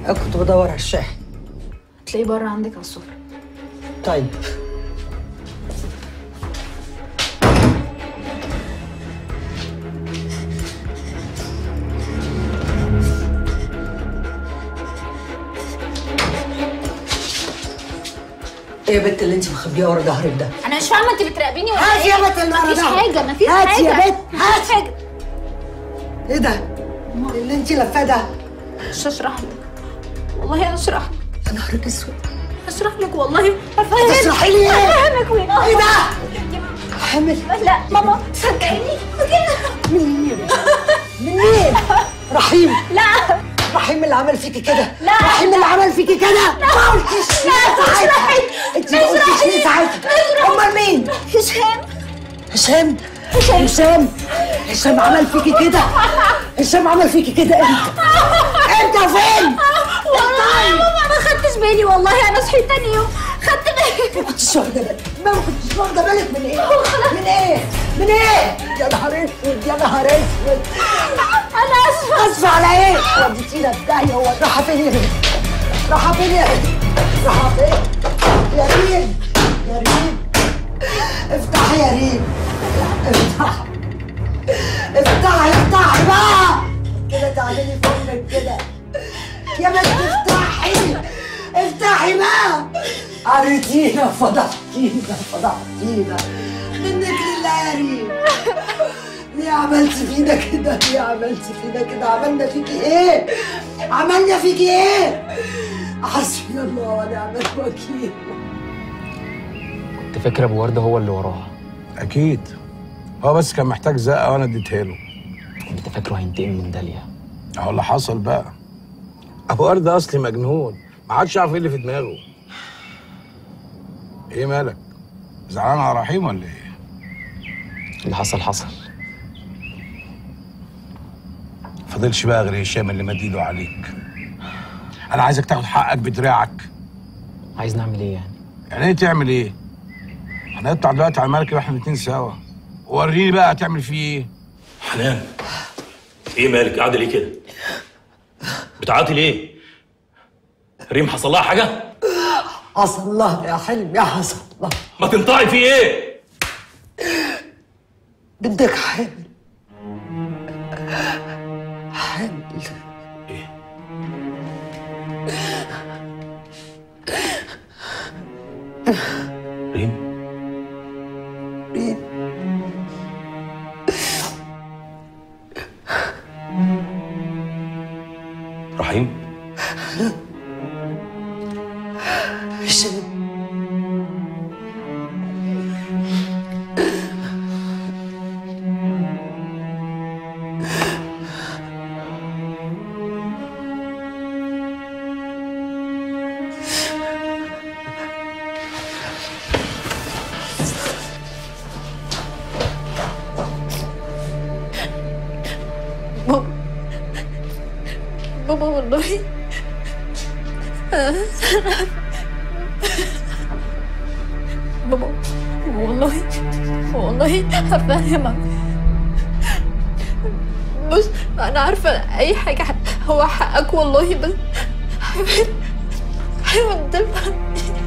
كنت بدور على الشاحن تلاقيه بره عندك على السفرة طيب ايه يا بنت اللي انت مخبيه ورا ظهرك ده انا مش فاهمه انت بتراقبيني ولا هاتي ايه يا بنت اللي ورا مفيش ظهرك. حاجه مفيش هاتي حاجه يا بنت، مفيش حاجه ايه ده اللي انت لفاه ده مش هشرح لك والله هشرح لك يا نهارك اسود هشرح لك والله هفهمك تشرحي لي ايه؟ هفهمك وين ايه ده؟ حامل لا ماما صدقيني منين؟ منين؟ رحيم لا رحيم اللي عمل فيكي كده لا. رحيم اللي عمل فيكي كده ما قلتيش ليه ساعتها انت ما قلتيش ليه ساعتها امال مين؟ هشام هشام هشام. هشام هشام عمل فيكي كده هشام عمل فيكي كده انت انت فين؟ والله يا ماما ما خدتش بالي والله انا صحيت تاني يوم خدت بالي ما كنتش واخده بالك ما كنتش واخده بالك من ايه؟ من ايه؟ من ايه؟ يا نهار اسود يا نهار اسود انا اسفه اسفه على ايه؟ وديتينا في داهيه هو رايحه فين يا بنت؟ رايحه فين يا بنت؟ رايحه فين؟ يا ريم يا ريم افتحي يا ريم افتحي افتحي افتحي بقى كده تعالي فمك كده يا بنت افتحي افتحي بقى عرفتينا فضحتينا فضحتينا منك لله يا ريم ليه عملت فينا كده ليه عملت فينا كده عملنا فيكي ايه عملنا فيكي ايه حسبي الله ونعم الوكيل كنت فاكر ابو ورده هو اللي وراها اكيد هو بس كان محتاج زقه وانا اديتها له كنت فاكره هينتقم من داليا اهو اللي حصل بقى ابو ورد اصلي مجنون ما عادش يعرف ايه اللي في دماغه ايه مالك زعلان على رحيم ولا ايه اللي حصل حصل فاضلش بقى غير هشام اللي مد ايده عليك انا عايزك تاخد حقك بدراعك عايز نعمل ايه يعني يعني ايه تعمل ايه هنطلع دلوقتي على المركب احنا الاتنين سوا وريني بقى هتعمل فيه ايه حنان ايه مالك قاعده ليه كده بتعيطي ليه ريم حصل لها حاجه حصل الله يا حلم يا حصل الله ما تنطقي في ايه بدك حمل حمل ريم ريم رحيم هشام بابا بابا والله بابا والله والله هفهمك بص انا عارفه اي حاجه هو حقك والله بس حاول حاول تفهم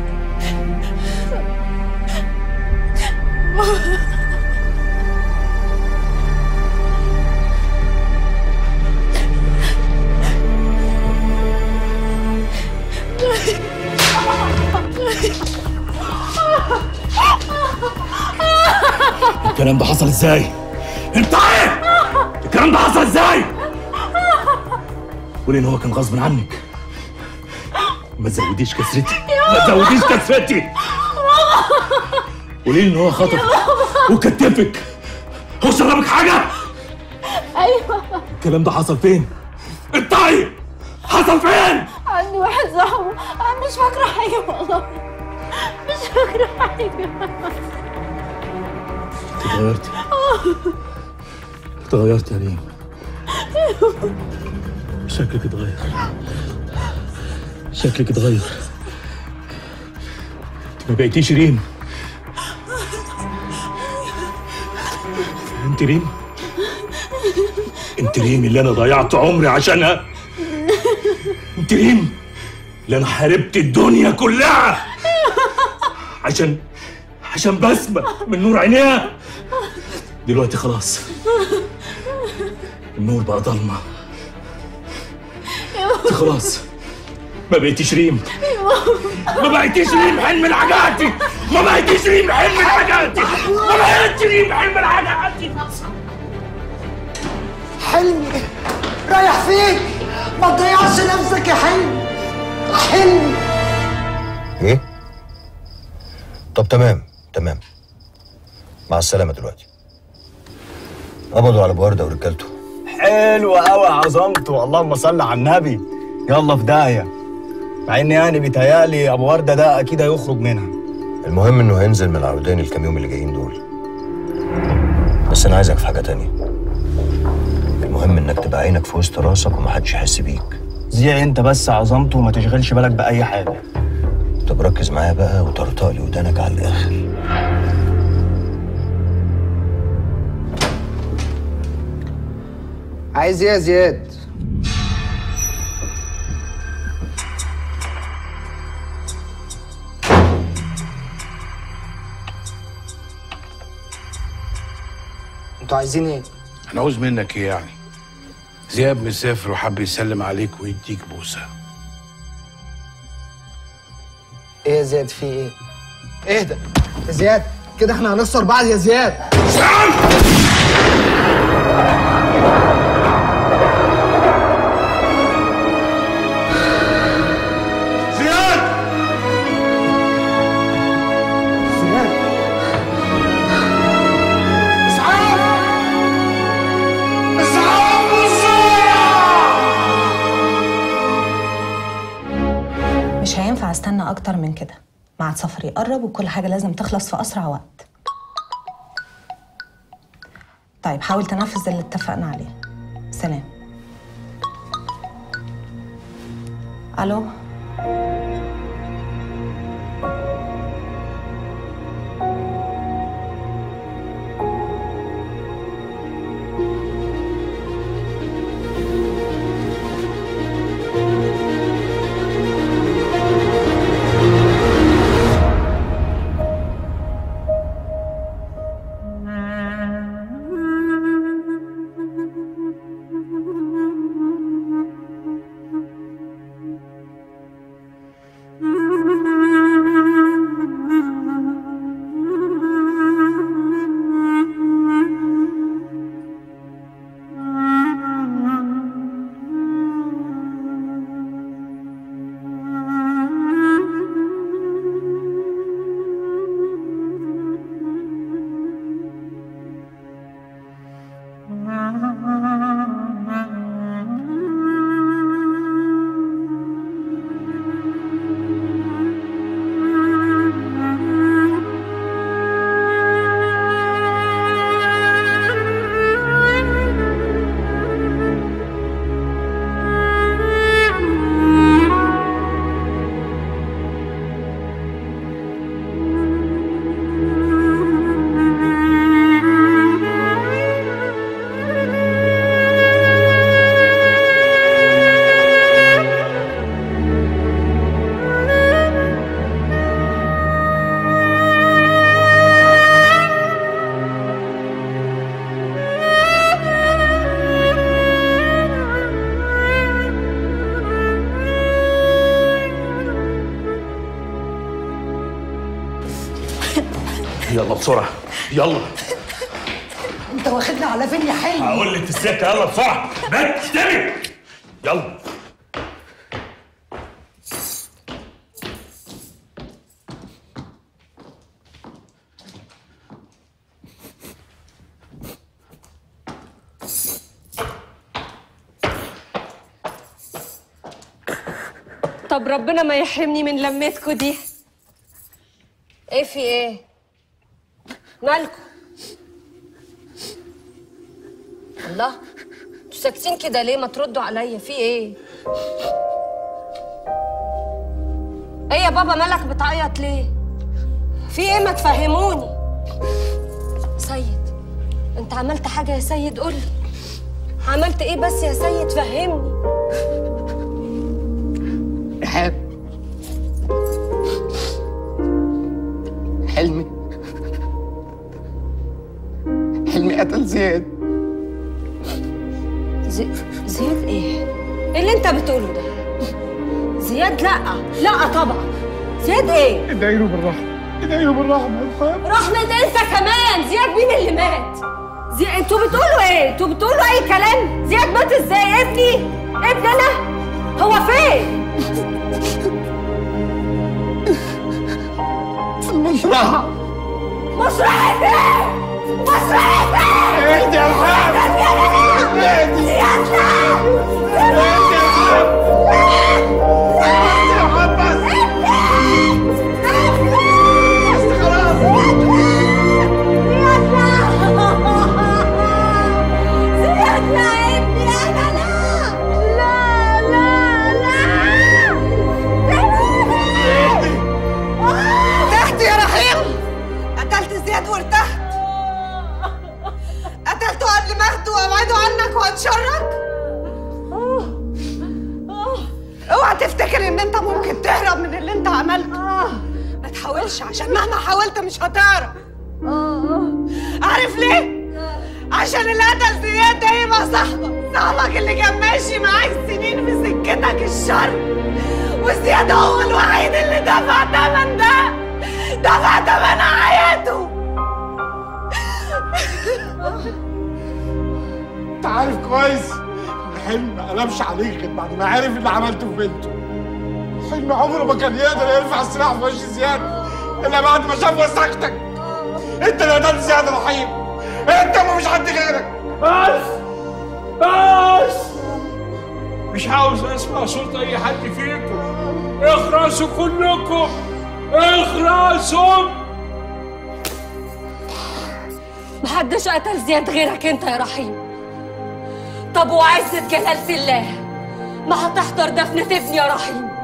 الكلام ده حصل ازاي انت ايه الكلام ده حصل ازاي قولي ان هو كان غصب عنك ما تزوديش كسرتي ما تزوديش كسرتي قولي لي ان هو خطفك وكتفك هو شربك حاجه ايوه الكلام ده حصل فين انت ايه حصل فين عندي واحد صاحبه انا مش فاكره حاجه والله مش فاكره حاجه اتغيرتي اتغيرت يا ريم شكلك اتغير شكلك اتغير انت ما بقيتيش ريم انت ريم انت ريم اللي انا ضيعت عمري عشانها انت ريم اللي انا حاربت الدنيا كلها عشان عشان بسمة من نور عينيها دلوقتي خلاص النور بقى ضلمة انت خلاص ما بقيتيش ريم ما بقيتيش ريم حلم الحاجاتي ما بقيتيش ريم حلم الحاجاتي ما بقيتش ريم حلم الحاجاتي حلمي رايح فين ما تضيعش نفسك يا حلمي حلمي ايه طب تمام تمام مع السلامه دلوقتي قبضوا على ابو ورده ورجالته حلو قوي عظمته اللهم صل على النبي يلا في داهيه مع ان يعني بيتهيألي ابو ورده ده اكيد هيخرج منها المهم انه هينزل من العودين الكام يوم اللي جايين دول بس انا عايزك في حاجه تانية المهم انك تبقى عينك في وسط راسك ومحدش يحس بيك زيع انت بس عظمته وما تشغلش بالك باي حاجه طب ركز معايا بقى وطرطق لي ودانك على الاخر عايز ايه يا زياد؟ انتوا عايزين ايه؟ انا عاوز منك ايه يعني زياد مسافر وحب يسلم عليك ويديك بوسه ايه يا زياد في ايه؟ اهدى يا زياد كده احنا هنخسر بعض يا زياد زياد زياد اسعاف اسعاف بسرعه مش هينفع استنى اكتر من كده ميعاد سفري يقرب وكل حاجه لازم تخلص في اسرع وقت طيب حاول تنفذ اللي اتفقنا عليه سلام الو يلا بسرعة يلا انت واخدنا على فين يا حلمي هقول لك في السكة يلا بسرعة بنت استني يلا طب ربنا ما يحرمني من لمتكوا دي ايه في ايه مالكوا الله انتوا ساكتين كده ليه ما تردوا عليا في ايه ايه يا بابا مالك بتعيط ليه في ايه ما تفهموني سيد انت عملت حاجه يا سيد قولي عملت ايه بس يا سيد فهمني رحاب حلمي حلمي قتل زياد زي... زياد ايه؟ ايه اللي انت بتقوله ده؟ زياد لا لا طبعا زياد ايه؟ ادعي له بالرحمه ادعي له بالرحمه يا رحاب رحمة انت كمان زياد مين اللي مات؟ زي... انتوا بتقولوا ايه؟ انتوا بتقولوا اي كلام؟ زياد مات ازاي؟ ابني؟ ابني انا؟ هو فين؟ في المزرعه مصلحة ايه؟ مصلحة ايه؟ اهدي يا رحاب اهدي زياد لا اهدي يا رحاب اهدي يا رحاب بس بس خلاص زياد لا ابني انا لا لا لا لا ارتحت يا رحيم قتلت زياد وارتحت قتلته قبل ما اخده وابعده عنك واتشرك اوعى تفتكر ان انت ممكن تهرب من اللي انت عملته ما تحاولش عشان مهما حاولت مش هتعرف عارف ليه؟ عشان اللي قتل زياد ده يبقى صاحبك صاحبك اللي كان ماشي معاك سنين في سكتك الشر وزياد هو الوحيد اللي دفع تمن ده دفع تمن حياته انت عارف كويس ان حلمي ما قلبش عليك غير بعد ما عرف اللي عملته في بنته حلمي عمره ما كان يقدر يرفع السلاح في وش زياد الا بعد ما شاف وسختك انت اللي قتلت زياد رحيم انت ومش حد غيرك بس بس مش عاوز اسمع صوت اي حد فيكم اخرسوا كلكم اخرسوا محدش قتل زياد غيرك انت يا رحيم طب وعزة جلالة الله ما هتحضر دفنة ابني يا رحيم